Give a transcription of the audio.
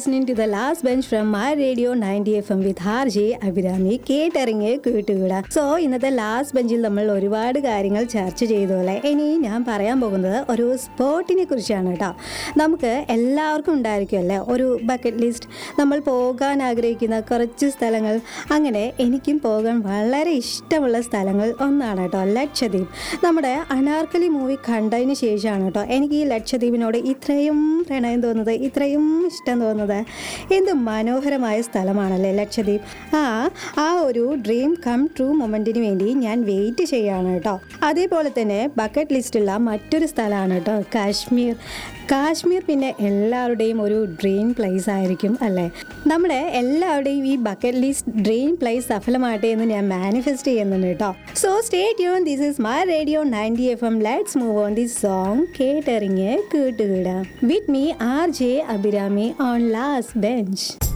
listening to the last bench from my radio ninety F M with R J Abhirami കേട്ടിറങ്ങി കേട്ടുവിടാം so ഇന്നത്തെ last ബെഞ്ചിൽ നമ്മൾ ഒരുപാട് കാര്യങ്ങൾ ചർച്ച ചെയ്തു അല്ലേ ഇനി ഞാൻ പറയാൻ പോകുന്നത് ഒരു സ്പോട്ടിനെ കുറിച്ചാണ് കേട്ടോ നമുക്ക് എല്ലാവർക്കും ഉണ്ടായിരിക്കുമല്ലേ ഒരു ബക്കറ്റ് ലിസ്റ്റ് നമ്മൾ പോകാൻ ആഗ്രഹിക്കുന്ന കുറച്ച് സ്ഥലങ്ങൾ അങ്ങനെ എനിക്കും പോകാൻ വളരെ ഇഷ്ടമുള്ള സ്ഥലങ്ങൾ ഒന്നാണ് കേട്ടോ ലക്ഷദ്വീപ് നമ്മുടെ അനാർക്കലി മൂവി കണ്ടതിന് ശേഷമാണ് കേട്ടോ എനിക്ക് ഈ ലക്ഷദ്വീപിനോട് ഇത്രയും പ്രണയം തോന്നുന്നത് ഇത്രയും ഇഷ്ടം തോന്നുന്നത് എന്ത് മനോഹരമായ സ്ഥലമാണല്ലേ ലക്ഷദ്വീപ് ആ ആ ഒരു ഡ്രീം കം ട്രൂ മൊമെൻറ്റിന് വേണ്ടി ഞാൻ വെയിറ്റ് ചെയ്യാണ് കേട്ടോ അതേപോലെ തന്നെ ബക്കറ്റ് ലിസ്റ്റുള്ള മറ്റൊരു സ്ഥലമാണ് കേട്ടോ കാശ്മീർ കാശ്മീർ പിന്നെ എല്ലാവരുടെയും ഒരു ഡ്രീം പ്ലേസ് ആയിരിക്കും അല്ലേ നമ്മുടെ എല്ലാവരുടെയും ഈ ബക്കറ്റ് ലിസ്റ്റ് ഡ്രീം പ്ലേസ് സഫലമാട്ടെ എന്ന് ഞാൻ മാനിഫെസ്റ്റ് ചെയ്യുന്നുണ്ട് കേട്ടോ so stay tune this is my radio ninety F M let's move on this song കേട്ടറിഞ്ഞ് കേട്ടുകിടാം with me R J Abhirami on last bench